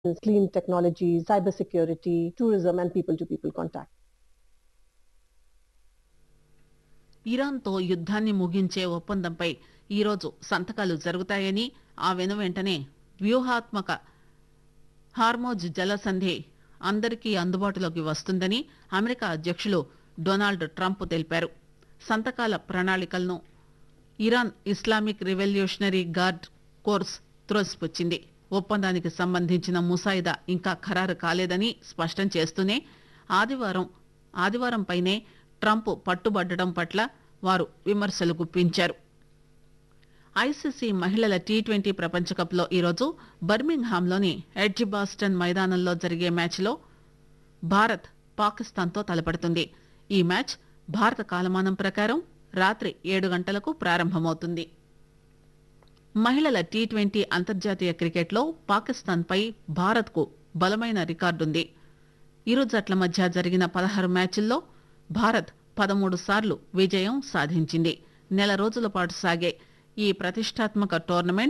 clean technology, cybersecurity, tourism, and people-to-people contact. ఇరాన్తో యుద్ధాన్ని ముగించే ఒప్పందంపై ఈరోజు సంతకాలు జరుగుతాయని ఆ వెనువెంటనే వ్యూహాత్మక హార్మోజ్ జలసంధి అందరికీ అందుబాటులోకి వస్తుందని అమెరికా అధ్యక్షులు డొనాల్డ్ ట్రంప్ తెలిపారు సంతకాల ప్రణాళికలను Iran Islamic revolutionary guard corps త్రోసిపుచ్చింది ఒప్పందానికి సంబంధించిన ముసాయిదా ఇంకా ఖరారు కాలేదని స్పష్టం చేస్తూనే ఆదివారం ఆదివారంపైనే ట్రంప్ పట్టుబట్టడం పట్ల వారు విమర్శలు గుప్పించారు ఐసీసీ మహిళల టీ ట్వంటీ ప్రపంచకప్లో ఈరోజు బర్మింగ్హామ్లోని ఎడ్జ్ బాస్టన్ మైదానంలో జరిగే మ్యాచ్లో భారత్ పాకిస్తాన్తో తలపడుతుంది ఈ మ్యాచ్ భారత కాలమానం ప్రకారం రాత్రి ఏడు గంటలకు ప్రారంభమవుతుంది మహిళల టీ ట్వంటీ అంతర్జాతీయ క్రికెట్లో పాకిస్తాన్పై భారత్కు బలమైన రికార్డుంది ఇరు జట్ల మధ్య జరిగిన పదహారు మ్యాచ్ల్లో భారత్ పదమూడు సార్లు విజయం సాధించింది నెల రోజుల పాటు సాగే ఈ ప్రతిష్టాత్మక టోర్నమెంట్